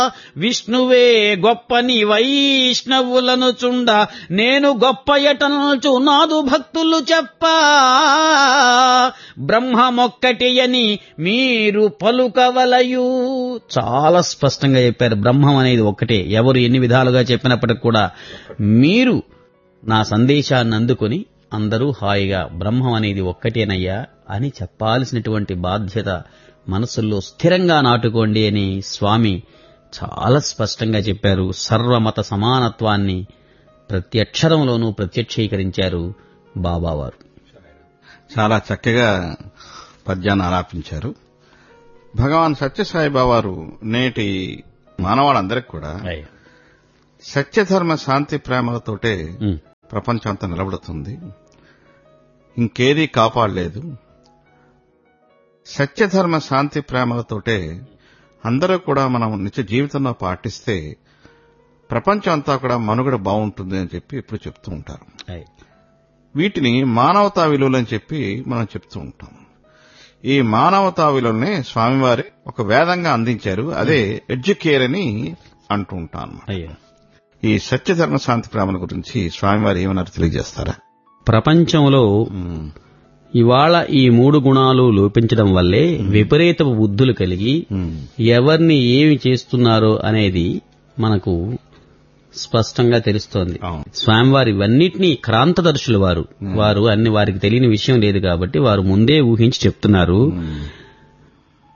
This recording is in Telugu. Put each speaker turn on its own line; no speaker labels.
విష్ణువే గొప్పని వైష్ణవులను చుండ నేను గొప్ప ఎటనల్చు నాదు భక్తులు చెప్ప బ్రహ్మమొక్కటి అని మీరు పలుకవలయు చాలా స్పష్టంగా చెప్పారు బ్రహ్మం అనేది ఒక్కటే ఎవరు ఎన్ని విధాలుగా చెప్పినప్పటికి కూడా మీరు నా సందేశాన్ని అందుకొని అందరూ హాయిగా బ్రహ్మం అనేది ఒక్కటేనయ్యా అని చెప్పాల్సినటువంటి బాధ్యత మనసుల్లో స్థిరంగా నాటుకోండి అని స్వామి చాలా స్పష్టంగా చెప్పారు సర్వమత సమానత్వాన్ని ప్రతి అక్షరంలోనూ ప్రత్యక్షీకరించారు బాబావారు
చాలా చక్కగా పద్యాన్ని ఆలాపించారు భగవాన్ సత్యసాయి బావారు నేటి మానవాళ్ళందరికీ కూడా సత్యధర్మ శాంతి ప్రేమలతోటే
ఉమ్,
ప్రపంచం అంతా నిలబడుతుంది ఇంకేదీ కాపాడలేదు సత్యధర్మ శాంతి ప్రేమలతోటే అందరూ కూడా మనం నిత్య జీవితంలో పాటిస్తే ప్రపంచం అంతా కూడా మనుగడ బాగుంటుంది అని చెప్పి ఎప్పుడు చెప్తూ ఉంటారు
అయ్.
వీటిని మానవతా విలువలు అని చెప్పి మనం చెప్తూ ఉంటాం ఈ మానవతా విలువల్ని స్వామివారి ఒక వేదంగా అందించారు అదే ఎడ్యుకేర్ అని అంటూ ఉంటాం అన్నమాట.
అయ్యో
ఈ సత్యధర్మ శాంతి ప్రేమల గురించి స్వామివారు ఏమన్నారు తెలియజేస్తారా
ప్రపంచంలో ఇవాళ ఈ మూడు గుణాలు లోపించడం వల్లే విపరీత బుద్ధులు కలిగి ఎవరిని ఏమి చేస్తున్నారో అనేది మనకు స్పష్టంగా తెలుస్తోంది
అవును.
స్వామివారు ఇవన్నిటినీ క్రాంతదర్శులు వారు వారు అన్ని వారికి తెలియని విషయం లేదు కాబట్టి వారు ముందే ఊహించి చెప్తున్నారు